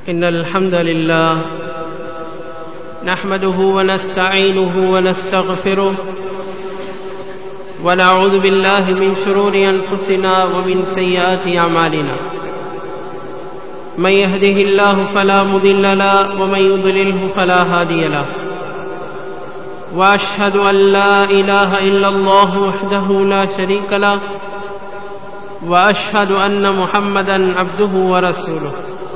إن الحمد لله نحمده ونستعينه ونستغفره ونعوذ بالله من شرور أنفسنا ومن سيئات أعمالنا من يهده الله فلا مضل له ومن يضلله فلا هادي له وأشهد أن لا إله إلا الله وحده لا شريك له وأشهد أن محمدا عبده ورسوله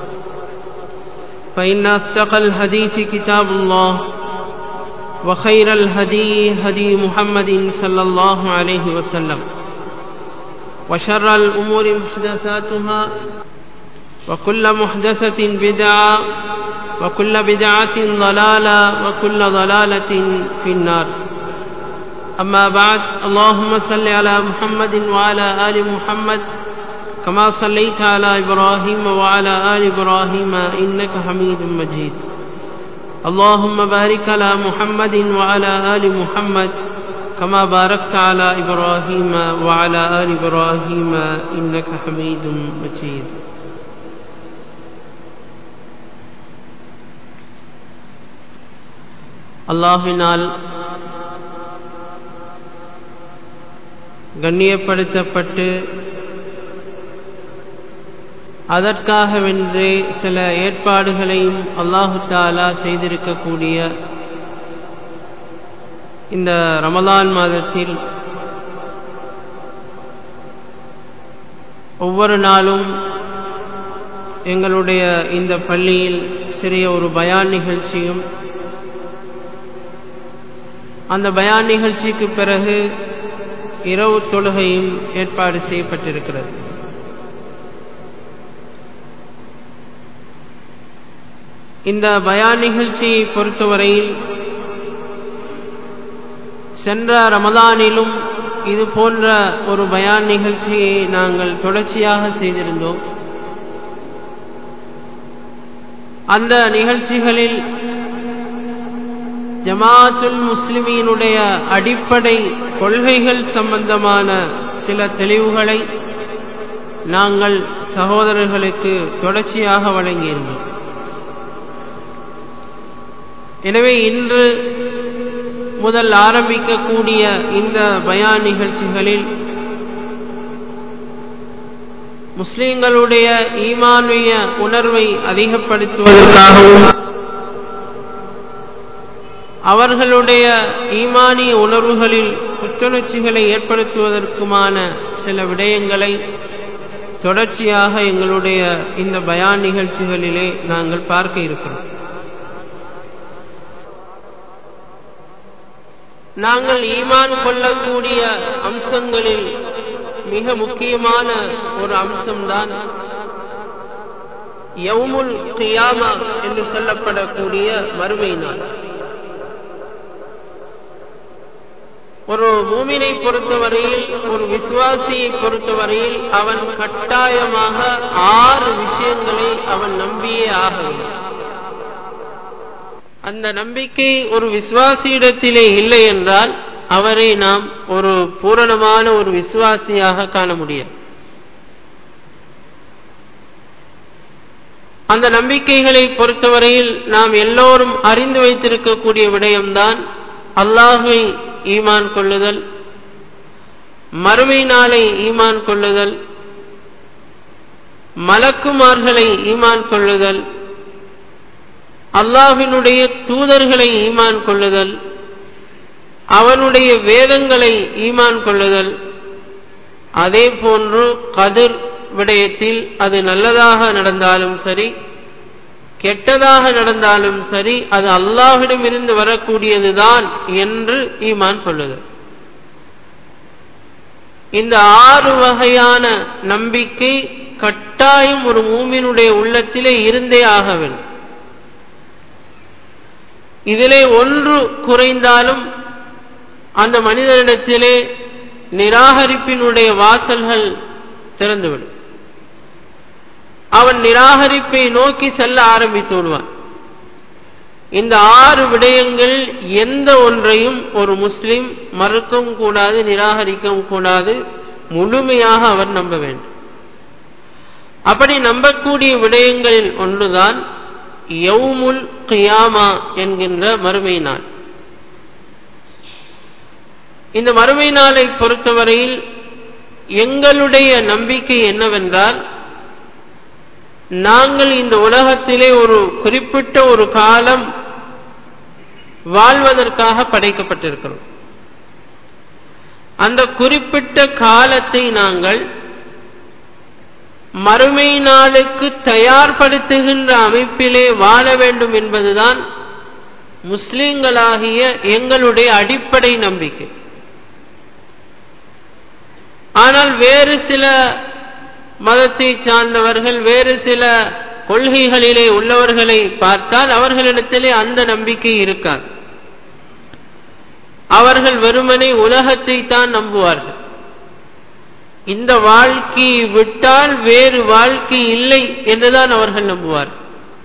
فإن أصدق الحديث كتاب الله وخير الهدي هدي محمد صلى الله عليه وسلم وشر الأمور محدثاتها وكل محدثة بدعة وكل بدعة ضلالة وكل ضلالة في النار أما بعد اللهم صل على محمد وعلى آل محمد كما صليت على إبراهيم وعلى آل إبراهيم إنك حميد مجيد اللهم بارك على محمد وعلى آل محمد كما باركت على إبراهيم وعلى آل إبراهيم إنك حميد مجيد அல்லாஹினால் கண்ணியப்படுத்தப்பட்டு அதற்காகவென்றே சில ஏற்பாடுகளையும் அல்லாஹு தாலா செய்திருக்கக்கூடிய இந்த ரமலான் மாதத்தில் ஒவ்வொரு நாளும் எங்களுடைய இந்த பள்ளியில் சிறிய ஒரு பயான் நிகழ்ச்சியும் அந்த பயான் நிகழ்ச்சிக்கு பிறகு இரவு தொழுகையும் ஏற்பாடு செய்யப்பட்டிருக்கிறது இந்த பயான் நிகழ்ச்சியை பொறுத்தவரையில் சென்ற ரமதானிலும் இது போன்ற ஒரு பயான் நிகழ்ச்சியை நாங்கள் தொடர்ச்சியாக செய்திருந்தோம் அந்த நிகழ்ச்சிகளில் ஜமாத்துல் முஸ்லிமீனுடைய அடிப்படை கொள்கைகள் சம்பந்தமான சில தெளிவுகளை நாங்கள் சகோதரர்களுக்கு தொடர்ச்சியாக வழங்கியிருந்தோம் எனவே இன்று முதல் ஆரம்பிக்கக்கூடிய இந்த பயான் நிகழ்ச்சிகளில் முஸ்லிம்களுடைய ஈமானிய உணர்வை அதிகப்படுத்துவதற்காகவும் அவர்களுடைய ஈமானிய உணர்வுகளில் புத்துணர்ச்சிகளை ஏற்படுத்துவதற்குமான சில விடயங்களை தொடர்ச்சியாக எங்களுடைய இந்த பயான் நிகழ்ச்சிகளிலே நாங்கள் பார்க்க இருக்கிறோம் நாங்கள் ஈமான் கொள்ளக்கூடிய அம்சங்களில் மிக முக்கியமான ஒரு அம்சம்தான் யவுமுல் கியாமா என்று சொல்லப்படக்கூடிய மறுமை நாள் ஒரு மூமினை பொறுத்தவரையில் ஒரு விசுவாசியை பொறுத்தவரையில் அவன் கட்டாயமாக ஆறு விஷயங்களை அவன் நம்பியே ஆக வேண்டும் அந்த நம்பிக்கை ஒரு விசுவாசியிடத்திலே இல்லை என்றால் அவரை நாம் ஒரு பூரணமான ஒரு விசுவாசியாக காண முடியும் அந்த நம்பிக்கைகளை பொறுத்தவரையில் நாம் எல்லோரும் அறிந்து வைத்திருக்கக்கூடிய விடயம்தான் அல்லாஹுவை ஈமான் கொள்ளுதல் மறுமை நாளை ஈமான் கொள்ளுதல் மலக்குமார்களை ஈமான் கொள்ளுதல் அல்லாஹினுடைய தூதர்களை ஈமான் கொள்ளுதல் அவனுடைய வேதங்களை ஈமான் கொள்ளுதல் அதே போன்று கதிர் விடயத்தில் அது நல்லதாக நடந்தாலும் சரி கெட்டதாக நடந்தாலும் சரி அது அல்லாஹிடமிருந்து வரக்கூடியதுதான் என்று ஈமான் கொள்ளுதல் இந்த ஆறு வகையான நம்பிக்கை கட்டாயம் ஒரு மூமினுடைய உள்ளத்திலே இருந்தே ஆக வேண்டும் இதிலே ஒன்று குறைந்தாலும் அந்த மனிதனிடத்திலே நிராகரிப்பினுடைய வாசல்கள் திறந்துவிடும் அவன் நிராகரிப்பை நோக்கி செல்ல ஆரம்பித்து விடுவான் இந்த ஆறு விடயங்கள் எந்த ஒன்றையும் ஒரு முஸ்லிம் மறுக்கவும் கூடாது நிராகரிக்கவும் கூடாது முழுமையாக அவர் நம்ப வேண்டும் அப்படி நம்பக்கூடிய விடயங்களில் ஒன்றுதான் யவுமுல் கியாமா என்கின்ற மறுமை நாள் இந்த மறுமை நாளை பொறுத்தவரையில் எங்களுடைய நம்பிக்கை என்னவென்றால் நாங்கள் இந்த உலகத்திலே ஒரு குறிப்பிட்ட ஒரு காலம் வாழ்வதற்காக படைக்கப்பட்டிருக்கிறோம் அந்த குறிப்பிட்ட காலத்தை நாங்கள் மறுமை நாளுக்கு தயார்படுத்துகின்ற அமைப்பிலே வாழ வேண்டும் என்பதுதான் முஸ்லிம்களாகிய எங்களுடைய அடிப்படை நம்பிக்கை ஆனால் வேறு சில மதத்தை சார்ந்தவர்கள் வேறு சில கொள்கைகளிலே உள்ளவர்களை பார்த்தால் அவர்களிடத்திலே அந்த நம்பிக்கை இருக்காது அவர்கள் வெறுமனை உலகத்தை தான் நம்புவார்கள் இந்த வாழ்க்கையை விட்டால் வேறு வாழ்க்கை இல்லை என்றுதான் அவர்கள் நம்புவார்கள்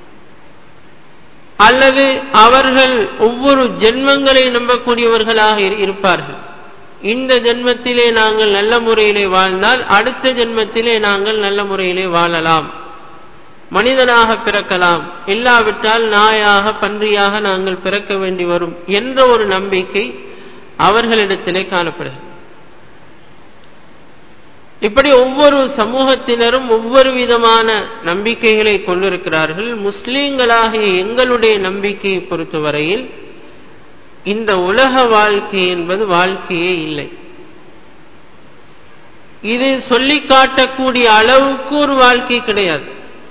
அல்லது அவர்கள் ஒவ்வொரு ஜென்மங்களை நம்பக்கூடியவர்களாக இருப்பார்கள் இந்த ஜென்மத்திலே நாங்கள் நல்ல முறையிலே வாழ்ந்தால் அடுத்த ஜென்மத்திலே நாங்கள் நல்ல முறையிலே வாழலாம் மனிதனாக பிறக்கலாம் இல்லாவிட்டால் நாயாக பன்றியாக நாங்கள் பிறக்க வேண்டி வரும் என்ற ஒரு நம்பிக்கை அவர்களிடத்திலே காணப்படுகிறது இப்படி ஒவ்வொரு சமூகத்தினரும் ஒவ்வொரு விதமான நம்பிக்கைகளை கொண்டிருக்கிறார்கள் முஸ்லீம்களாகிய எங்களுடைய நம்பிக்கையை பொறுத்தவரையில் இந்த உலக வாழ்க்கை என்பது வாழ்க்கையே இல்லை இது சொல்லி காட்டக்கூடிய அளவுக்கு ஒரு வாழ்க்கை கிடையாது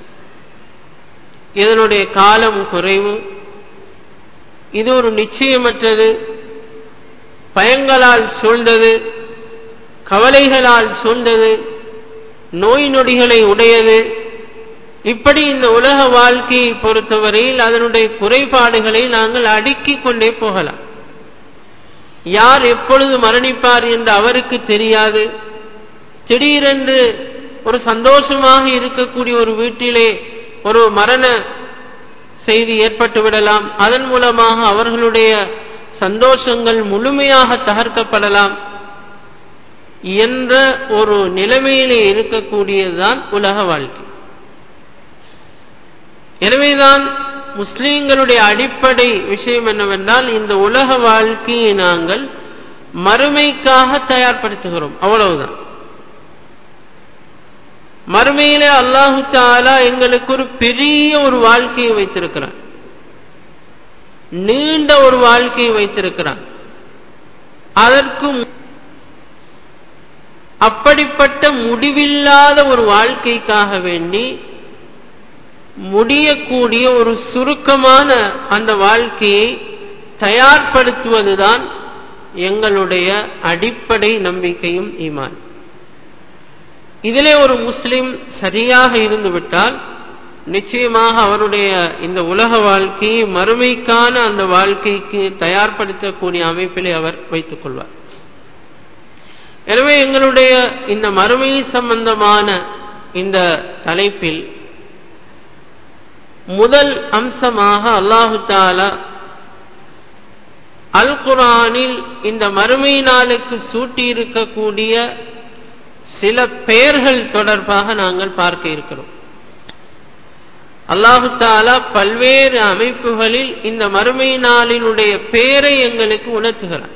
இதனுடைய காலம் குறைவு இது ஒரு நிச்சயமற்றது பயங்களால் சூழ்ந்தது கவலைகளால் சூழ்ந்தது நோய் நொடிகளை உடையது இப்படி இந்த உலக வாழ்க்கையை பொறுத்தவரையில் அதனுடைய குறைபாடுகளை நாங்கள் அடுக்கிக் கொண்டே போகலாம் யார் எப்பொழுது மரணிப்பார் என்று அவருக்கு தெரியாது திடீரென்று ஒரு சந்தோஷமாக இருக்கக்கூடிய ஒரு வீட்டிலே ஒரு மரண செய்தி ஏற்பட்டு விடலாம் அதன் மூலமாக அவர்களுடைய சந்தோஷங்கள் முழுமையாக தகர்க்கப்படலாம் என்ற ஒரு நிலைமையிலே இருக்கக்கூடியதுதான் உலக வாழ்க்கை எனவேதான் முஸ்லீம்களுடைய அடிப்படை விஷயம் என்னவென்றால் இந்த உலக வாழ்க்கையை நாங்கள் மறுமைக்காக தயார்படுத்துகிறோம் அவ்வளவுதான் மறுமையிலே அல்லாஹு தாலா எங்களுக்கு ஒரு பெரிய ஒரு வாழ்க்கையை வைத்திருக்கிறான் நீண்ட ஒரு வாழ்க்கையை வைத்திருக்கிறான் அதற்கு அப்படிப்பட்ட முடிவில்லாத ஒரு வாழ்க்கைக்காக வேண்டி முடியக்கூடிய ஒரு சுருக்கமான அந்த வாழ்க்கையை தயார்படுத்துவதுதான் எங்களுடைய அடிப்படை நம்பிக்கையும் ஈமான் இதிலே ஒரு முஸ்லிம் சரியாக இருந்துவிட்டால் நிச்சயமாக அவருடைய இந்த உலக வாழ்க்கையை மறுமைக்கான அந்த வாழ்க்கைக்கு தயார்படுத்தக்கூடிய அமைப்பிலே அவர் வைத்துக் கொள்வார் எனவே எங்களுடைய இந்த மறுமை சம்பந்தமான இந்த தலைப்பில் முதல் அம்சமாக அல்லாஹு தாலா அல் குரானில் இந்த மறுமை நாளுக்கு சூட்டியிருக்கக்கூடிய சில பெயர்கள் தொடர்பாக நாங்கள் பார்க்க இருக்கிறோம் அல்லாஹு தாலா பல்வேறு அமைப்புகளில் இந்த மறுமை நாளினுடைய பெயரை எங்களுக்கு உணர்த்துகிறார்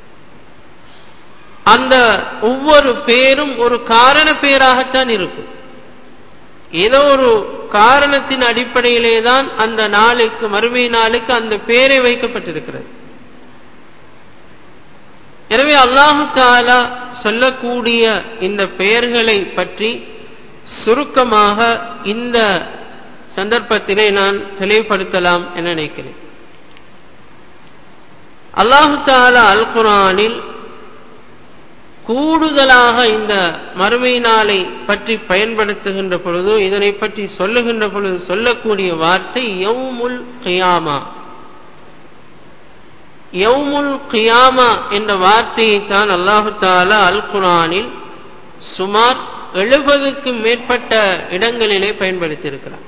அந்த ஒவ்வொரு பேரும் ஒரு காரண பெயராகத்தான் இருக்கும் ஏதோ ஒரு காரணத்தின் அடிப்படையிலே தான் அந்த நாளுக்கு மறுமை நாளுக்கு அந்த பெயரை வைக்கப்பட்டிருக்கிறது எனவே அல்லாஹு தாலா சொல்லக்கூடிய இந்த பெயர்களை பற்றி சுருக்கமாக இந்த சந்தர்ப்பத்திலே நான் தெளிவுபடுத்தலாம் என நினைக்கிறேன் அல்லாஹு தாலா அல் குரானில் கூடுதலாக இந்த மறுமை நாளை பற்றி பயன்படுத்துகின்ற பொழுது இதனை பற்றி சொல்லுகின்ற பொழுது சொல்லக்கூடிய வார்த்தை யவுமுல் கியாமா யவுமுல் கியாமா என்ற வார்த்தையை தான் அல்லாஹு தாலா அல் குரானில் சுமார் எழுபதுக்கும் மேற்பட்ட இடங்களிலே பயன்படுத்தியிருக்கிறார்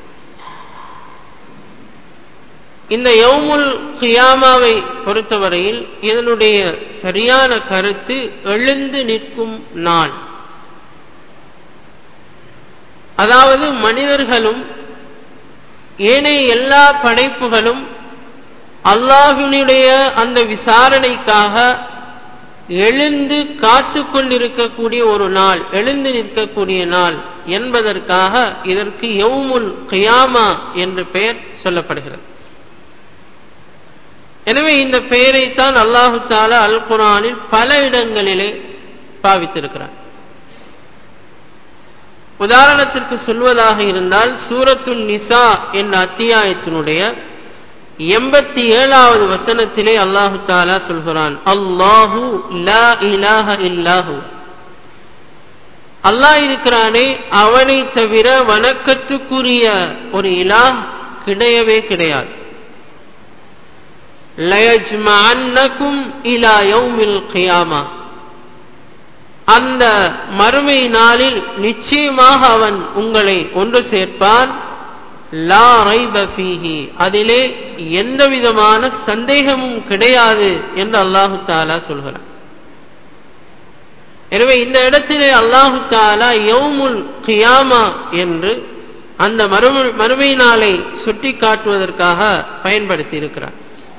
இந்த யவுமுல் கியாமாவை பொறுத்தவரையில் இதனுடைய சரியான கருத்து எழுந்து நிற்கும் நாள் அதாவது மனிதர்களும் ஏனைய எல்லா படைப்புகளும் அல்லாஹினுடைய அந்த விசாரணைக்காக எழுந்து காத்து கொண்டிருக்கக்கூடிய ஒரு நாள் எழுந்து நிற்கக்கூடிய நாள் என்பதற்காக இதற்கு யவுமுல் கியாமா என்று பெயர் சொல்லப்படுகிறது எனவே இந்த பெயரைத்தான் அல்லாஹு தாலா அல் குரானில் பல இடங்களிலே பாவித்திருக்கிறார் உதாரணத்திற்கு சொல்வதாக இருந்தால் சூரத்துல் நிசா என்ற அத்தியாயத்தினுடைய எண்பத்தி ஏழாவது வசனத்திலே அல்லாஹு தாலா சொல்கிறான் அல்லாஹு லா இலாஹ இல்லாஹு அல்லாஹ் இருக்கிறானே அவனை தவிர வணக்கத்துக்குரிய ஒரு இலாஹ் கிடையவே கிடையாது லயஜ்மஅன்னகும் இலா யௌமில் கியாமா அந்த மறுமை நாளில் நிச்சயமாக அவன் உங்களை ஒன்று சேர்ப்பான் லா ரைப ஃபீஹி அதிலே எந்த விதமான சந்தேகமும் கிடையாது என்று அல்லாஹு தாலா சொல்கிறான் எனவே இந்த இடத்திலே அல்லாஹு தாலா யௌமுல் கியாமா என்று அந்த மறுமை மறுமை நாளை சுட்டி காட்டுவதற்காக பயன்படுத்தி இருக்கிறார்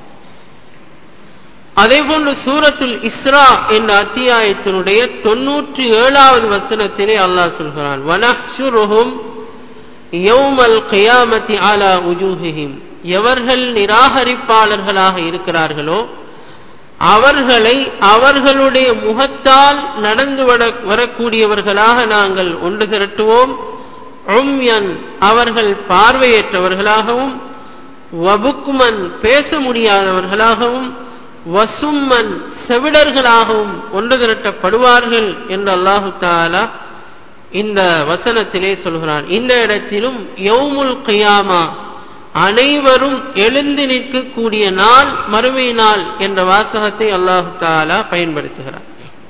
அதே போன்று சூரத்துல் இஸ்ரா என்ற அத்தியாயத்தினுடைய தொன்னூற்றி ஏழாவது வசனத்திலே அல்லாஹ் சொல்கிறான் வனஹ்ஷுருஹும் யௌமல் கியாமத்தி ஆலா உஜூஹிஹிம் எவர்கள் நிராகரிப்பாளர்களாக இருக்கிறார்களோ அவர்களை அவர்களுடைய முகத்தால் நடந்து வரக்கூடியவர்களாக நாங்கள் ஒன்று திரட்டுவோம் உம்யன் அவர்கள் பார்வையற்றவர்களாகவும் வபுக்குமன் பேச முடியாதவர்களாகவும் வசும்மன் செவிடர்களாகவும் ஒன்று திரட்டப்படுவார்கள் என்று அல்லாஹு தாலா இந்த வசனத்திலே சொல்கிறான் இந்த இடத்திலும் யௌமுல் கியாமா அனைவரும் எழுந்து நிற்கக்கூடிய நாள் மறுமை நாள் என்ற வாசகத்தை அல்லாஹு தாலா பயன்படுத்துகிறார்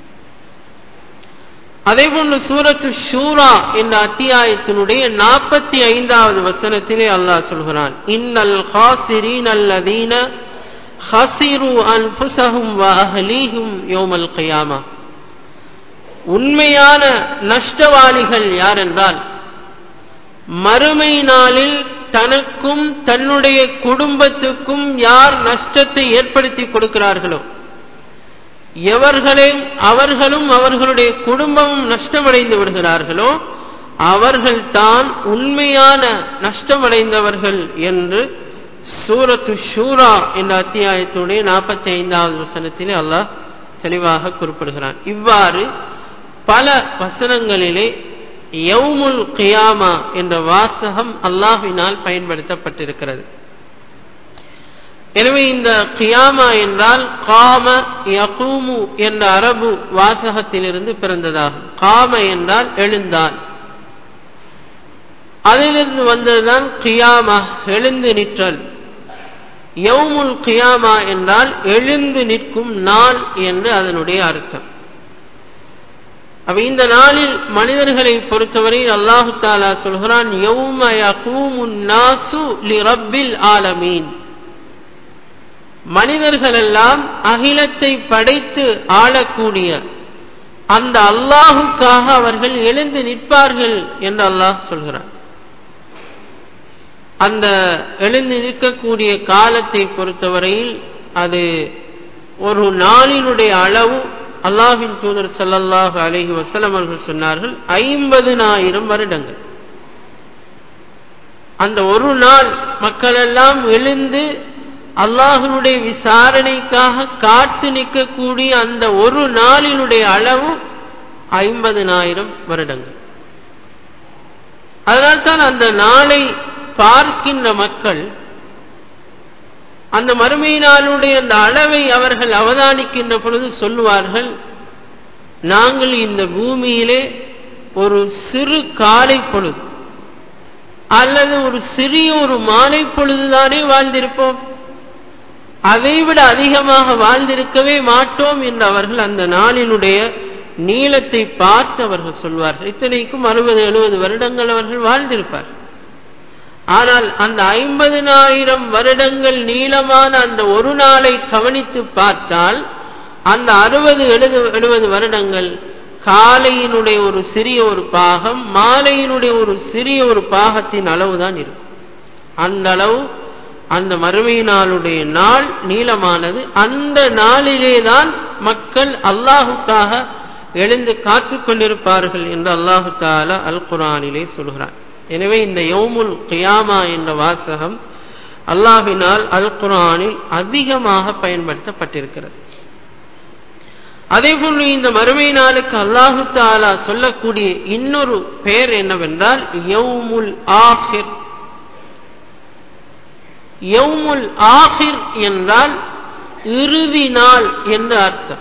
அதே போன்று சூரத்து ஷூரா என்ற அத்தியாயத்தினுடைய நாற்பத்தி ஐந்தாவது வசனத்திலே அல்லாஹ் சொல்கிறான் இன்னல் ஹாசிரீன் அல்லதீன ஹசிரு அன்புசகும் வஹலீஹும் யோமல் கயாமா உண்மையான நஷ்டவாளிகள் யார் என்றால் மறுமை நாளில் தனக்கும் தன்னுடைய குடும்பத்துக்கும் யார் நஷ்டத்தை ஏற்படுத்தி கொடுக்கிறார்களோ எவர்களே அவர்களும் அவர்களுடைய குடும்பமும் நஷ்டமடைந்து விடுகிறார்களோ அவர்கள் தான் உண்மையான நஷ்டமடைந்தவர்கள் என்று சூரத்து ஷூரா என்ற அத்தியாயத்துடைய நாற்பத்தி ஐந்தாவது வசனத்திலே அல்லாஹ் தெளிவாக குறிப்பிடுகிறான் இவ்வாறு பல வசனங்களிலே யவுமுல் கியாமா என்ற வாசகம் அல்லாஹினால் பயன்படுத்தப்பட்டிருக்கிறது எனவே இந்த கியாமா என்றால் காம யகூமு என்ற அரபு வாசகத்திலிருந்து பிறந்ததாகும் காம என்றால் எழுந்தான் அதிலிருந்து வந்ததுதான் கியாமா எழுந்து நிற்றல் யவுமுல் கியாமா என்றால் எழுந்து நிற்கும் நாள் என்று அதனுடைய அர்த்தம் அப்ப இந்த நாளில் மனிதர்களை பொறுத்தவரை அல்லாஹு தாலா சொல்கிறான் யௌம யகூமுன் நாசு லி ரப்பில் ஆலமீன் மனிதர்கள் எல்லாம் அகிலத்தை படைத்து ஆளக்கூடிய அந்த அல்லாஹுக்காக அவர்கள் எழுந்து நிற்பார்கள் என்று அல்லாஹ் சொல்கிறார் அந்த எழுந்து நிற்கக்கூடிய காலத்தை பொறுத்தவரையில் அது ஒரு நாளினுடைய அளவு அல்லாஹின் தூதர் சல்லல்லாஹு அலஹி வசலம் அவர்கள் சொன்னார்கள் ஐம்பதுனாயிரம் வருடங்கள் அந்த ஒரு நாள் மக்கள் எல்லாம் எழுந்து அல்லாஹனுடைய விசாரணைக்காக காத்து நிற்கக்கூடிய அந்த ஒரு நாளினுடைய அளவு ஐம்பதுனாயிரம் வருடங்கள் அதனால்தான் அந்த நாளை பார்க்கின்ற மக்கள் அந்த மறுமை நாளுடைய அந்த அளவை அவர்கள் அவதானிக்கின்ற பொழுது சொல்லுவார்கள் நாங்கள் இந்த பூமியிலே ஒரு சிறு காலை பொழுது அல்லது ஒரு சிறிய ஒரு மாலை பொழுதுதானே வாழ்ந்திருப்போம் அதைவிட அதிகமாக வாழ்ந்திருக்கவே மாட்டோம் என்று அவர்கள் அந்த நாளினுடைய நீளத்தை பார்த்து அவர்கள் சொல்வார்கள் இத்தனைக்கும் அறுபது எழுபது வருடங்கள் அவர்கள் வாழ்ந்திருப்பார் ஆனால் அந்த ஐம்பதினாயிரம் வருடங்கள் நீளமான அந்த ஒரு நாளை கவனித்து பார்த்தால் அந்த அறுபது எழுது எழுபது வருடங்கள் காலையினுடைய ஒரு சிறிய ஒரு பாகம் மாலையினுடைய ஒரு சிறிய ஒரு பாகத்தின் அளவுதான் இருக்கும் அந்த அளவு அந்த மறுமை நாளுடைய நாள் நீளமானது அந்த நாளிலே தான் மக்கள் அல்லாஹுக்காக எழுந்து காத்து கொண்டிருப்பார்கள் என்று அல்லாஹு தாலா அல் குரானிலே சொல்கிறான் எனவே இந்த யௌமுல் கியாமா என்ற வாசகம் அல்லாஹினால் அல் குரானில் அதிகமாக பயன்படுத்தப்பட்டிருக்கிறது அதே போன்று இந்த மறுமை நாளுக்கு அல்லாஹு தாலா சொல்லக்கூடிய இன்னொரு பெயர் என்னவென்றால் யௌமுல் ஆஹிர் யௌமுல் ஆஹிர் என்றால் இறுதி நாள் என்று அர்த்தம்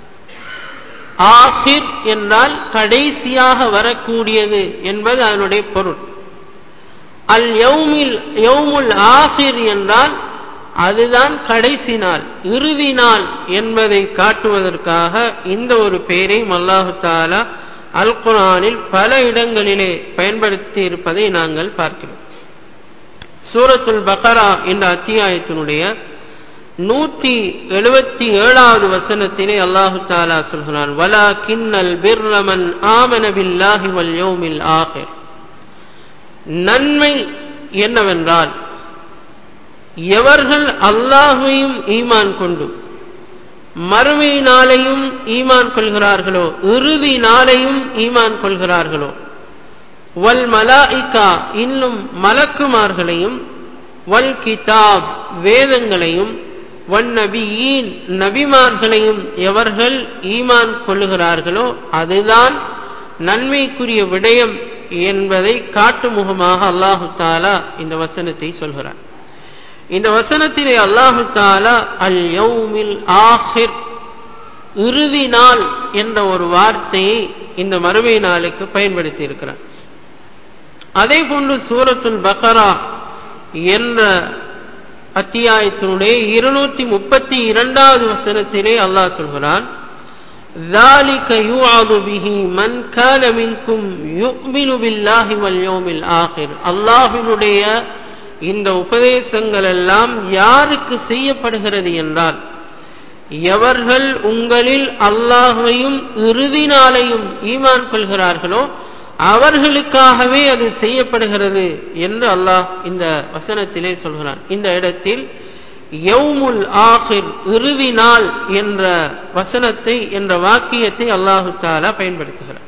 ஆஹிர் என்றால் கடைசியாக வரக்கூடியது என்பது அதனுடைய பொருள் அல் யௌமில் யௌமுல் ஆஹிர் என்றால் அதுதான் கடைசி நாள் இறுதி நாள் என்பதை காட்டுவதற்காக இந்த ஒரு பெயரையும் அல்லாஹு தாலா அல் குரானில் பல இடங்களிலே பயன்படுத்தி இருப்பதை நாங்கள் பார்க்கிறோம் சூரத்துல் பகரா என்ற அத்தியாயத்தினுடைய நூத்தி எழுபத்தி ஏழாவது வசனத்திலே அல்லாஹு தாலா சொல்கிறான் வலா கிண்ணல் பிர்ரமன் ஆமன பில்லாஹி வல் யௌமில் ஆகிர் நன்மை என்னவென்றால் எவர்கள் அல்லாஹையும் ஈமான் கொண்டு மறுமை நாளையும் ஈமான் கொள்கிறார்களோ இறுதி நாளையும் ஈமான் கொள்கிறார்களோ வல் மலாயிகா இன்னும் மலக்குமார்களையும் வல் கிதாப் வேதங்களையும் வன் நபியீன் நபிமார்களையும் எவர்கள் ஈமான் கொள்ளுகிறார்களோ அதுதான் நன்மைக்குரிய விடயம் என்பதை காட்டுமுகமாக அல்லாஹு தாலா இந்த வசனத்தை சொல்கிறார் இந்த வசனத்திலே அல்லாஹு தாலா அல் யௌமில் ஆஹிர் இறுதி நாள் என்ற ஒரு வார்த்தையை இந்த மறுமை நாளுக்கு பயன்படுத்தி இருக்கிறார் அதே போன்று சூரத்துல் பக்ரா என்ற அத்தியாயத்தினுடைய இருநூத்தி முப்பத்தி இரண்டாவது வசனத்திலே அல்லாஹ் சொல்கிறான் ذلك يوعظ به من كان منكم يؤمن بالله واليوم الآخر அல்லாஹ்வினுடைய இந்த உபதேசங்கள் எல்லாம் யாருக்கு செய்யப்படுகிறது என்றால் எவர்கள் உங்களில் அல்லாஹையும் இறுதி நாளையும் ஈமான் கொள்கிறார்களோ அவர்களுக்காகவே அது செய்யப்படுகிறது என்று அல்லாஹ் இந்த வசனத்திலே சொல்கிறான் இந்த இடத்தில் யௌமுல் ஆஹிர் இறுதி நாள் என்ற வசனத்தை என்ற வாக்கியத்தை அல்லாஹு தாலா பயன்படுத்துகிறார்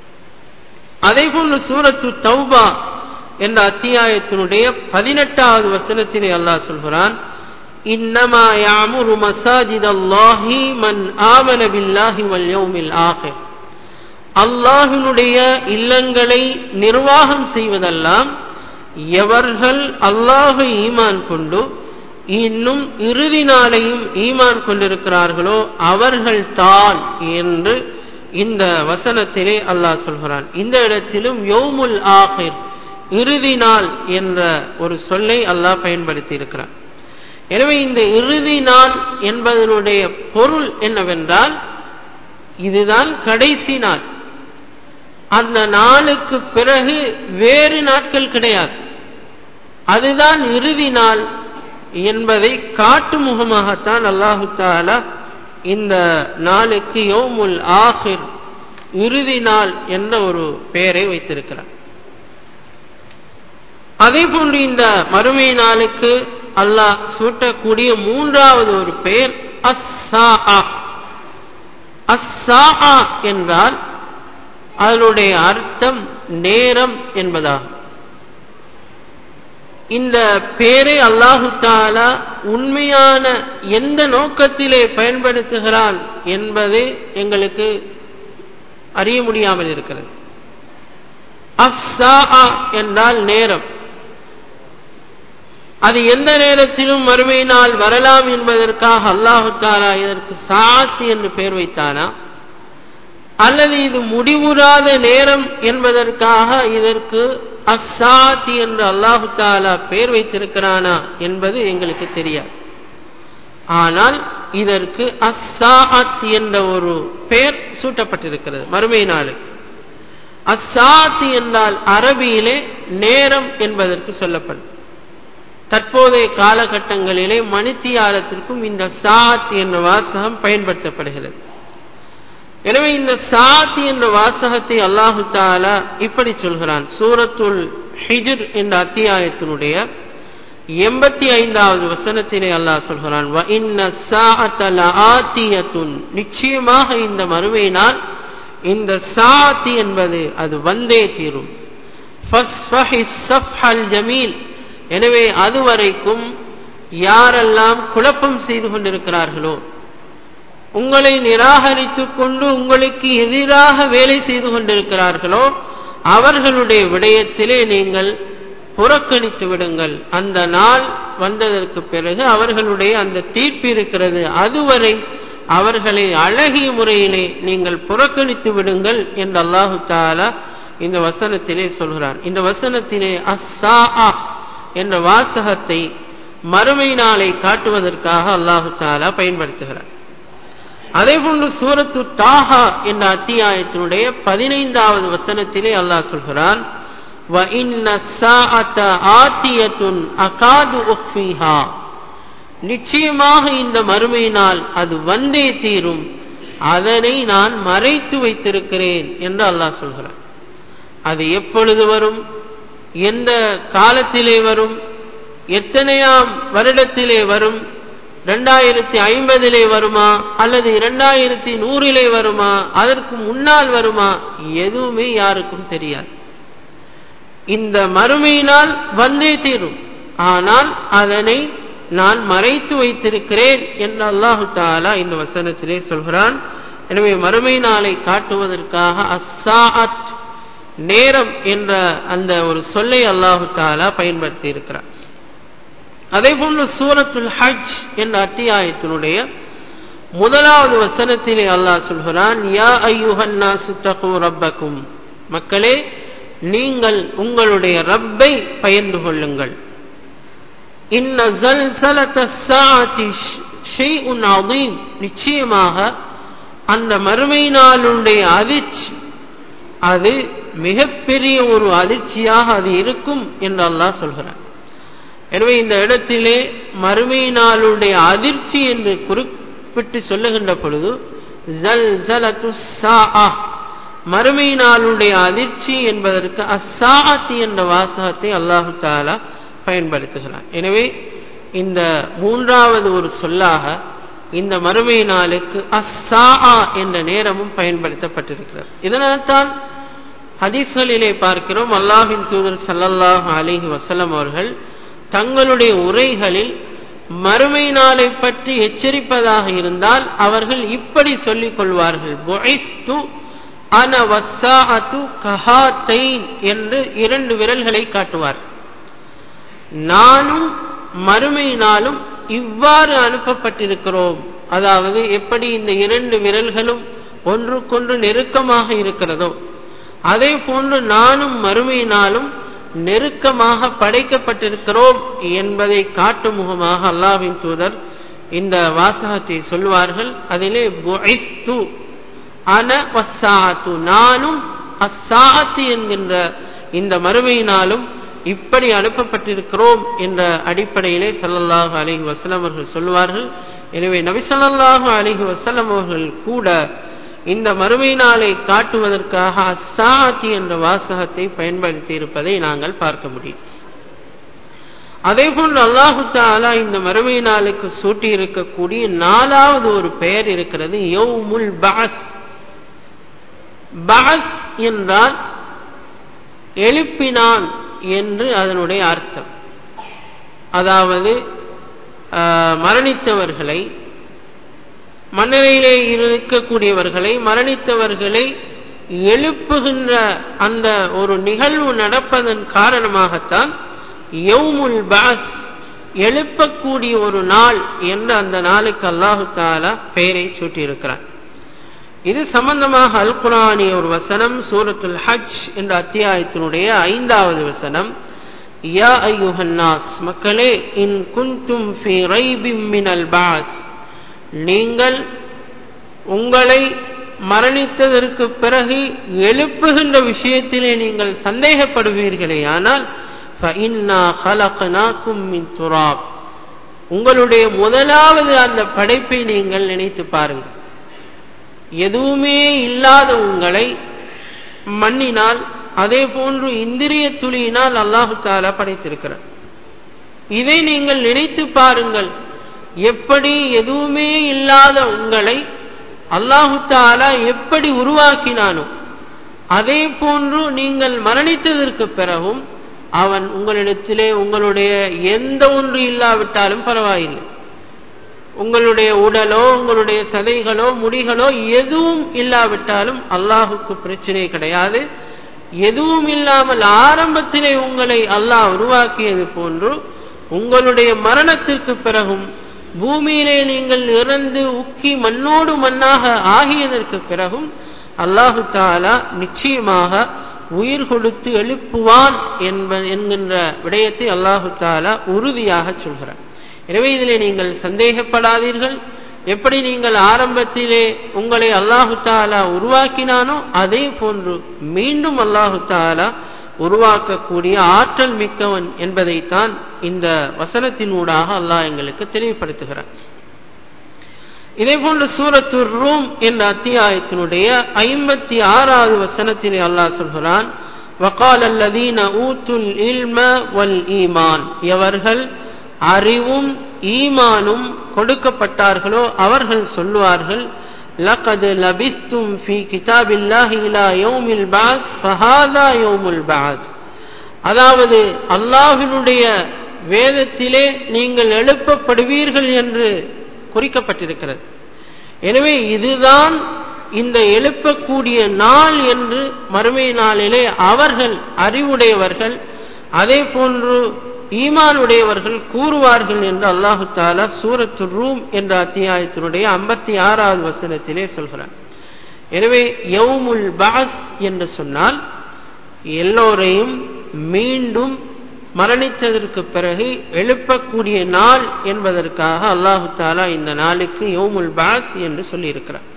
அதே போன்று சூரத்து தௌபா என்ற அத்தியாயத்தினுடைய பதினெட்டாவது வசனத்திலே அல்லாஹ் சொல்கிறான் இன்னமா யாமுரு மசாஜித் அல்லாஹி மன் ஆமன பில்லாஹி வல் யௌமில் ஆஹிர் அல்லாஹினுடைய இல்லங்களை நிர்வாகம் செய்வதெல்லாம் எவர்கள் அல்லாஹை ஈமான் கொண்டு இன்னும் இறுதி நாளையும் ஈமான் கொண்டிருக்கிறார்களோ அவர்கள் தான் என்று இந்த வசனத்திலே அல்லாஹ் சொல்கிறான் இந்த இடத்திலும் யோமுல் ஆஹிர் இறுதி நாள் என்ற ஒரு சொல்லை அல்லாஹ் பயன்படுத்தி இருக்கிறான் எனவே இந்த இறுதி நாள் என்பதனுடைய பொருள் என்னவென்றால் இதுதான் கடைசி நாள் அந்த நாளுக்கு பிறகு வேறு நாட்கள் கிடையாது அதுதான் இறுதி நாள் என்பதை காட்டு முகமாகத்தான் அல்லாஹு தாலா இந்த நாளுக்கு யோமுல் ஆஹிர் இறுதி நாள் என்ற ஒரு பெயரை வைத்திருக்கிறார் அதே போன்று இந்த மறுமை நாளுக்கு அல்லாஹ் சூட்டக்கூடிய மூன்றாவது ஒரு பெயர் அஸ்ஸா அஸ்ஸா என்றால் அதனுடைய அர்த்தம் நேரம் என்பதாகும் இந்த பேரை அல்லாஹு தாலா உண்மையான எந்த நோக்கத்திலே பயன்படுத்துகிறான் என்பது எங்களுக்கு அறிய முடியாமல் இருக்கிறது அஸ்ஸா என்றால் நேரம் அது எந்த நேரத்திலும் மறுமை நாள் வரலாம் என்பதற்காக அல்லாஹு தாலா இதற்கு சாத் என்று பெயர் வைத்தானா அல்லது இது முடிவுறாத நேரம் என்பதற்காக இதற்கு அஸ்ஸாத்தி என்று அல்லாஹு தாலா பெயர் வைத்திருக்கிறானா என்பது எங்களுக்கு தெரியாது ஆனால் இதற்கு அஸ்ஸாத் என்ற ஒரு பெயர் சூட்டப்பட்டிருக்கிறது மறுமை நாளுக்கு அஸ்ஸாத்தி என்றால் அரபியிலே நேரம் என்பதற்கு சொல்லப்படும் தற்போதைய காலகட்டங்களிலே மணித்தியாலத்திற்கும் இந்த சாத் என்ற வாசகம் பயன்படுத்தப்படுகிறது எனவே இந்த சாத் என்ற வாசகத்தை அல்லாஹு தாலா இப்படி சொல்கிறான் சூரத்துல் ஹிஜர் என்ற அத்தியாயத்தினுடைய எண்பத்தி ஐந்தாவது வசனத்திலே அல்லாஹ் சொல்கிறான் "வ இன்ன ஸாஅத லஆத்தியத்துன்." நிச்சயமாக இந்த மறுமை நாள் இந்த சாத்தி என்பது அது வந்தே தீரும் ஃபஸ்ஃபஹி ஸஃப்ஹல் ஜமீல் எனவே அதுவரைக்கும் யாரெல்லாம் குழப்பம் செய்து கொண்டிருக்கிறார்களோ உங்களை நிராகரித்துக் கொண்டு உங்களுக்கு எதிராக வேலை செய்து கொண்டிருக்கிறார்களோ அவர்களுடைய விடயத்திலே நீங்கள் புறக்கணித்து விடுங்கள் அந்த நாள் வந்ததற்கு பிறகு அவர்களுடைய அந்த தீர்ப்பு இருக்கிறது அதுவரை அவர்களை அழகிய முறையிலே நீங்கள் புறக்கணித்து விடுங்கள் என்று அல்லாஹு தாலா இந்த வசனத்திலே சொல்கிறார் இந்த வசனத்திலே அஸ்ஸா என்ற வாசகத்தை மறுமை நாளை காட்டுவதற்காக அல்லாஹு தாலா பயன்படுத்துகிறார் அதே போன்று சூரத்து தாஹா என்ற அத்தியாயத்தினுடைய பதினைந்தாவது வசனத்திலே அல்லாஹ் சொல்கிறான் "வ இன்ன ஸாஅத ஆத்தியத்துன் அகாது உஃபிஹா." நிச்சயமாக இந்த மறுமை நாள் அது வந்தே தீரும் அதனை நான் மறைத்து வைத்திருக்கிறேன் என்று அல்லாஹ் சொல்கிறான் அது எப்பொழுது வரும் எந்த காலத்திலே வரும் எத்தனையாம் வருடத்திலே வரும் இரண்டாயிரத்தி ஐம்பதிலே வருமா அல்லது இரண்டாயிரத்தி நூறிலே வருமா அதற்கு முன்னால் வருமா எதுவுமே யாருக்கும் தெரியாது இந்த மறுமையினால் வந்தே தீரும் ஆனால் அதனை நான் மறைத்து வைத்திருக்கிறேன் என்று அல்லாஹு தாலா இந்த வசனத்திலே சொல்கிறான் எனவே மறுமை நாளை காட்டுவதற்காக அஸ்ஸாஅத் நேரம் என்ற அந்த ஒரு சொல்லை அல்லாஹு தாலா பயன்படுத்தி இருக்கிறார் அதே போன்று சூரத்துல் ஹஜ் என்ற அத்தியாயத்தினுடைய முதலாவது வசனத்திலே அல்லாஹ் சொல்கிறான் யா ஐயுஹன்னா சுத்தகு ரப்பக்கும் மக்களே நீங்கள் உங்களுடைய ரப்பை பயந்து கொள்ளுங்கள் இன்ன ஜல்சலத ஸாஅத்தி ஷைஉன் அதீம் நிச்சயமாக அந்த மறுமை நாளுடைய அதிர்ச்சி அது மிகப்பெரிய ஒரு அதிர்ச்சியாக அது இருக்கும் என்று அல்லாஹ் சொல்கிறார் எனவே இந்த இடத்திலே மறுமை நாளுடைய அதிர்ச்சி என்று குறிப்பிட்டு சொல்லுகின்ற பொழுது ஜல் ஜலத்து ஸாஅ மறுமை நாளுடைய அதிர்ச்சி என்பதற்கு அஸ்ஸாஅத்தி என்ற வாசகத்தை அல்லாஹு தாலா பயன்படுத்துகிறார் எனவே இந்த மூன்றாவது ஒரு சொல்லாக இந்த மறுமை நாளுக்கு அஸ்ஸா என்ற நேரமும் பயன்படுத்தப்பட்டிருக்கிறது இதனால் தான் ஹதீஸ்களிலே பார்க்கிறோம் அல்லாஹின் தூதர் சல்லல்லாஹு அலிஹி வசல்லம் அவர்கள் தங்களுடைய உரைகளில் மறுமை நாளை பற்றி எச்சரிப்பதாக இருந்தால் அவர்கள் இப்படி சொல்லிக் கொள்வார்கள் புஇஸ்து அன வஸ்ஸாஅத்து கஹாத்தைன் என்று இரண்டு விரல்களை காட்டுவார் நானும் மறுமை நாளும் இவ்வாறு அனுப்பப்பட்டிருக்கிறோம் அதாவது எப்படி இந்த இரண்டு விரல்களும் ஒன்றுக்கொன்று நெருக்கமாக இருக்கிறதோ அதே போன்று நானும் மறுமை நாளும் நெருக்கமாக படைக்கப்பட்டிருக்கிறோம் என்பதை காட்டும் முகமாக அல்லாவின் தூதர் இந்த வாசகத்தை சொல்வார்கள் அதிலே புஇஸ்து அன வஸ்ஸாஅத்து நானும் அஸ்ஸாஅத்து என்கின்ற இந்த மறுமையினாலும் இப்படி அனுப்பப்பட்டிருக்கிறோம் என்ற அடிப்படையிலே ஸல்லல்லாஹு அலைஹி வஸல்லம் அவர்கள் சொல்வார்கள் எனவே நபி ஸல்லல்லாஹு அலைஹி வஸல்லம் அவர்கள் கூட இந்த மறுமை நாளை காட்டுவதற்காக அஸ்ஸாத்தி என்ற வாசகத்தை பயன்படுத்தி இருப்பதை நாங்கள் பார்க்க முடியும் அதே போன்று அல்லாஹு தாலா இந்த மறுமை நாளுக்கு சூட்டி இருக்கக்கூடிய நாலாவது ஒரு பெயர் இருக்கிறது யௌமுல் பாஸ் பாஸ் என்றால் எழுப்பினான் என்று அதனுடைய அர்த்தம் அதாவது மரணித்தவர்களை மன்னரையிலே இருக்கக்கூடியவர்களை மரணித்தவர்களை எழுப்புகின்ற அந்த ஒரு நிகழ்வு நடப்பதன் காரணமாகத்தான் யௌமுல் பாஸ் எழுப்பக்கூடிய ஒரு நாள் என்று அந்த நாளுக்கு அல்லாஹு தாலா பெயரை சூட்டியிருக்கிறார் இது சம்பந்தமாக அல் குரானிய ஒரு வசனம் சூரத்துல் ஹஜ் என்ற அத்தியாயத்தினுடைய ஐந்தாவது வசனம் யா ஐயுஹன்னாஸ் மக்களே இன் குந்தும் ஃபி ரைபிம் மினல் பாஸ் நீங்கள் உங்களை மரணித்ததற்கு பிறகு எழுப்புகின்ற விஷயத்திலே நீங்கள் சந்தேகப்படுவீர்களே ஆனால் உங்களுடைய முதலாவது அந்த படைப்பை நீங்கள் நினைத்து பாருங்கள் எதுவுமே இல்லாத உங்களை மண்ணினால் அதே போன்று இந்திரிய துளியினால் அல்லாஹு தாலா படைத்திருக்கிறார் இதை நீங்கள் நினைத்து பாருங்கள் எப்படி எதுவுமே இல்லாத உங்களை அல்லாஹு தாலா எப்படி உருவாக்கினானோ அதே போன்று நீங்கள் மரணித்ததற்கு பிறகும் அவன் உங்களிடத்திலே உங்களுடைய எந்த ஒன்று இல்லாவிட்டாலும் பரவாயில்லை உங்களுடைய உடலோ உங்களுடைய சதைகளோ முடிகளோ எதுவும் இல்லாவிட்டாலும் அல்லாஹுக்கு பிரச்சனை கிடையாது எதுவும் இல்லாமல் ஆரம்பத்திலே உங்களை அல்லாஹ் உருவாக்கியது போன்று உங்களுடைய மரணத்திற்கு பிறகும் பூமியிலே நீங்கள் இறந்து உக்கி மண்ணோடு மண்ணாக ஆகியதற்கு பிறகும் அல்லாஹு தாலா நிச்சயமாக உயிர் கொடுத்து எழுப்புவான் என்ப என்கின்ற விடயத்தை அல்லாஹு தாலா உறுதியாக சொல்கிறார் எனவே இதிலே நீங்கள் சந்தேகப்படாதீர்கள் எப்படி நீங்கள் ஆரம்பத்திலே உங்களை அல்லாஹு தாலா உருவாக்கினானோ அதே போன்று மீண்டும் அல்லாஹு தாலா உருவாக்கக்கூடிய ஆற்றல் மிக்கவன் என்பதைத்தான் இந்த வசனத்தினூடாக அல்லாஹ் எங்களுக்கு தெளிவுபடுத்துகிறார் இதே போன்று சூரத்து ரூம் என்ற அத்தியாயத்தினுடைய ஐம்பத்தி ஆறாவது வசனத்திலே அல்லாஹ் சொல்கிறான் வகால் அல்லதீன ஊத்துல் இல்ம வல் ஈமான் எவர்கள் அறிவும் ஈமானும் கொடுக்கப்பட்டார்களோ அவர்கள் சொல்லுவார்கள் لقد لبثتم في كتاب الله إلى يوم البعث فهذا يوم البعث அதாவது அல்லாஹினுடைய வேதத்திலே நீங்கள் எழுப்பப்படுவீர்கள் என்று குறிக்கப்பட்டிருக்கிறது எனவே இதுதான் இந்த எழுப்பக்கூடிய நாள் என்று மறுமை நாளிலே அவர்கள் அறிவுடையவர்கள் அதே போன்று ஈமானுடையவர்கள் கூறுவார்கள் என்று அல்லாஹு தாலா சூரத்து ரூம் என்ற அத்தியாயத்தினுடைய ஐம்பத்தி ஆறாவது வசனத்திலே சொல்கிறார் எனவே யவுமுல் பாஸ் என்று சொன்னால் எல்லோரையும் மீண்டும் மரணித்ததற்கு பிறகு எழுப்பக்கூடிய நாள் என்பதற்காக அல்லாஹு தாலா இந்த நாளுக்கு யவுமுல் பாஸ் என்று சொல்லியிருக்கிறார்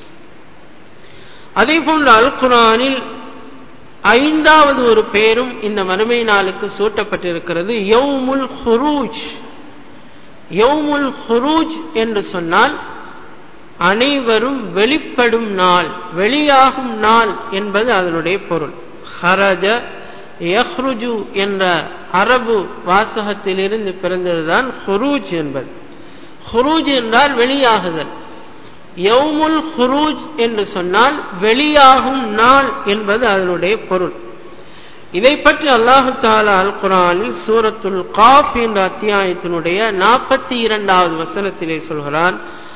அதே போன்று அல் குரானில் ஐந்தாவது ஒரு பேரும் இந்த மறுமை நாளுக்கு சூட்டப்பட்டிருக்கிறது யவுமுல் ஹுரூஜ் யவுமுல் ஹுரூஜ் என்று சொன்னால் அனைவரும் வெளிப்படும் நாள் வெளியாகும் நாள் என்பது அதனுடைய பொருள் ஹரஜ யஹ்ருஜு என்ற அரபு வாசகத்திலிருந்து பிறந்ததுதான் ஹுரூஜ் என்பது ஹுரூஜ் என்றால் வெளியாகுதல் யவுமுல் ஹுரூஜ் என்று சொன்னால் வெளியாகும் நாள் என்பது அதனுடைய பொருள் இதை பற்றி அல்லாஹு தாலா அல் குரானில் சூரத்துல் காஃப் என்ற அத்தியாயத்தினுடைய நாற்பத்தி இரண்டாவது வசனத்திலே சொல்கிறான்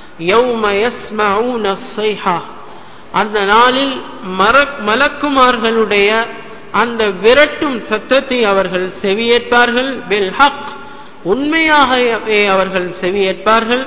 அந்த நாளில் மலக்குமார்களுடைய அந்த விரட்டும் சத்தத்தை அவர்கள் செவியேற்பார்கள் பெல் ஹக் உண்மையாகவே அவர்கள் செவியேற்பார்கள்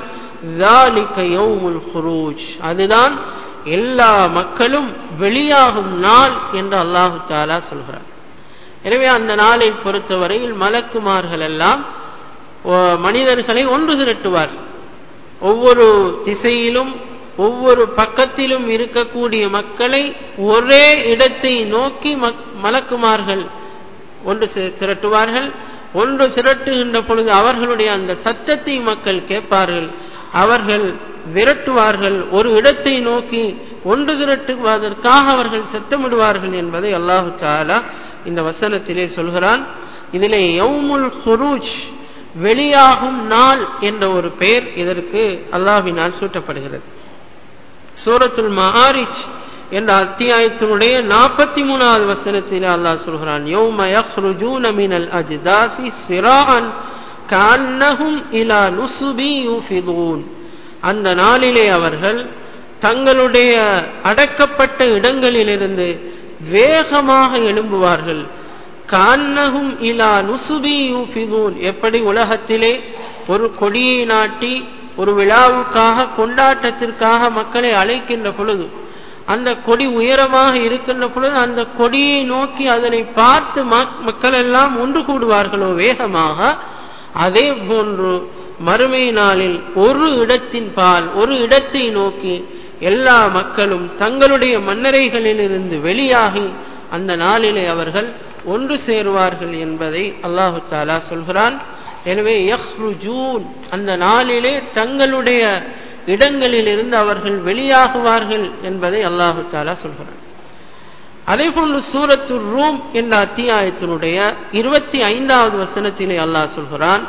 அதுதான் எல்லா மக்களும் வெளியாகும் நாள் என்று அல்லாஹு தாலா சொல்கிறார் எனவே அந்த நாளை பொறுத்தவரையில் மலக்குமார்கள் எல்லாம் மனிதர்களை ஒன்று திரட்டுவார் ஒவ்வொரு திசையிலும் ஒவ்வொரு பக்கத்திலும் இருக்கக்கூடிய மக்களை ஒரே இடத்தை நோக்கி மலக்குமார்கள் ஒன்று திரட்டுவார்கள் ஒன்று திரட்டுகின்ற பொழுது அவர்களுடைய அந்த சத்தத்தை மக்கள் கேட்பார்கள் அவர்கள் விரட்டுவார்கள் ஒரு இடத்தை நோக்கி ஒன்று திரட்டுவதற்காக அவர்கள் சத்தமிடுவார்கள் என்பதை அல்லாஹு தாலா இந்த வசனத்திலே சொல்கிறான் இதிலே யவுமுல் ஹுரூஜ் வெளியாகும் நாள் என்ற ஒரு பெயர் இதற்கு அல்லாஹினால் சூட்டப்படுகிறது சூரத்துல் மஹாரிஜ் என்ற அத்தியாயத்தினுடைய நாற்பத்தி மூணாவது வசனத்தில் அல்லாஹ் சொல்கிறான் யௌம யஹ்ருஜூன மினல் அஜ்தாஃபி சிரான் கன்னஹும் இலா நுசுபி யூஃபிதூன் அந்த நாளிலே அவர்கள் தங்களுடைய அடக்கப்பட்ட இடங்களிலிருந்து வேகமாக எழும்புவார்கள் கான்னகும் இலா நுசுபி யூஃபிதூன் எப்படி உலகத்திலே ஒரு கொடியை நாட்டி ஒரு விழாவுக்காக கொண்டாட்டத்திற்காக மக்களை அழைக்கின்ற பொழுது அந்த கொடி உயரமாக இருக்கின்ற பொழுது அந்த கொடியை நோக்கி அதனை பார்த்து மக்கள் எல்லாம் ஒன்று கூடுவார்களோ வேகமாக அதே போன்று மறுமை நாளில் ஒரு இடத்தின் பால் ஒரு இடத்தை நோக்கி எல்லா மக்களும் தங்களுடைய மன்னரைகளிலிருந்து வெளியாகி அந்த நாளிலே அவர்கள் ஒன்று சேருவார்கள் என்பதை அல்லாஹு தாலா சொல்கிறான் எனவே யஹ்ருஜூன் அந்த நாளிலே தங்களுடைய இடங்களிலிருந்து அவர்கள் வெளியாகுவார்கள் என்பதை அல்லாஹு தாலா சொல்கிறான் அதே போன்று சூரத்து ரூம் என்ற அத்தியாயத்தினுடைய இருபத்தி ஐந்தாவது வசனத்திலே அல்லாஹ் சொல்கிறான்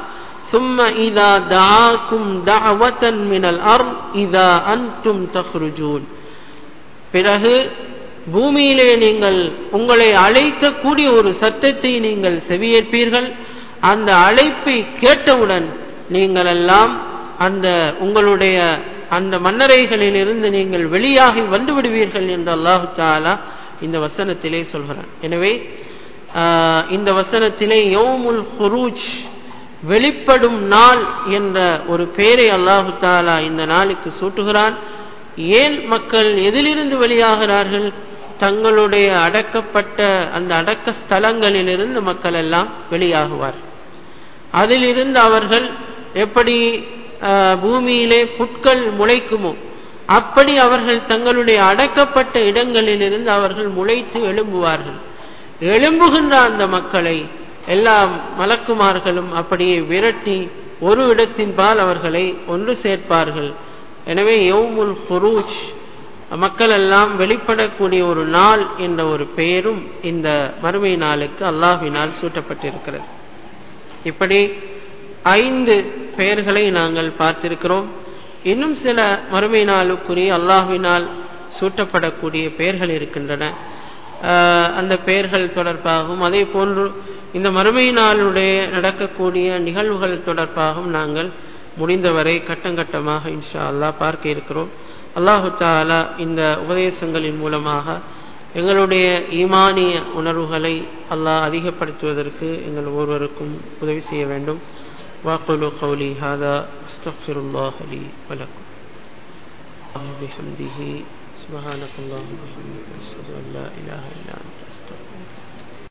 ثم إذا دعاكم دعوة من الأرض إذا أنتم تخرجون பிறகு பூமியிலே நீங்கள் உங்களை அழைக்கக்கூடிய ஒரு சத்தத்தை நீங்கள் செவியேற்பீர்கள் அந்த அழைப்பை கேட்டவுடன் நீங்கள் எல்லாம் அந்த உங்களுடைய அந்த மன்னரைகளிலிருந்து நீங்கள் வெளியாகி வந்து விடுவீர்கள் என்று அல்லாஹு தாலா இந்த வசனத்திலே சொல்கிறான் எனவே இந்த வசனத்திலே யோமுல் ஹுரூஜ் வெளிப்படும் நாள் என்ற ஒரு பெயரை அல்லாஹு தாலா இந்த நாளுக்கு சூட்டுகிறான் ஏன் மக்கள் எதிலிருந்து வெளியாகிறார்கள் தங்களுடைய அடக்கப்பட்ட அந்த அடக்க ஸ்தலங்களிலிருந்து மக்கள் எல்லாம் வெளியாகுவார் அதிலிருந்து அவர்கள் எப்படி பூமியிலே புட்கள் முளைக்குமோ அப்படி அவர்கள் தங்களுடைய அடக்கப்பட்ட இடங்களிலிருந்து அவர்கள் முளைத்து எழும்புவார்கள் எழும்புகின்ற அந்த மக்களை எல்லா மலக்குமார்களும் அப்படியே விரட்டி ஒரு இடத்தின் பால் அவர்களை ஒன்று சேர்ப்பார்கள் எனவே யௌமுல் ஹுரூஜ் மக்கள் எல்லாம் வெளிப்படக்கூடிய ஒரு நாள் என்ற ஒரு பெயரும் இந்த மறுமை நாளுக்கு அல்லாஹினால் சூட்டப்பட்டிருக்கிறது இப்படி ஐந்து பெயர்களை நாங்கள் பார்த்திருக்கிறோம் இன்னும் சில மறுமை நாளுக்குரிய அல்லாஹினால் சூட்டப்படக்கூடிய பெயர்கள் இருக்கின்றன அந்த பெயர்கள் தொடர்பாகவும் அதே போன்று இந்த மறுமை நாளுடைய நடக்கக்கூடிய நிகழ்வுகள் தொடர்பாகவும் நாங்கள் முடிந்தவரை கட்டங்கட்டமாக இன்ஷா அல்லாஹ் பார்க்க இருக்கிறோம் அல்லாஹு தாலா இந்த உபதேசங்களின் மூலமாக எங்களுடைய ஈமானிய உணர்வுகளை அல்லாஹ் அதிகப்படுத்துவதற்கு எங்கள் ஒவ்வொருவருக்கும் உதவி செய்ய வேண்டும் واقول قولي هذا استغفر الله لي ولكم بحمده سبحانك اللهم وبحمدك اشهد ان لا اله الا انت استغفرك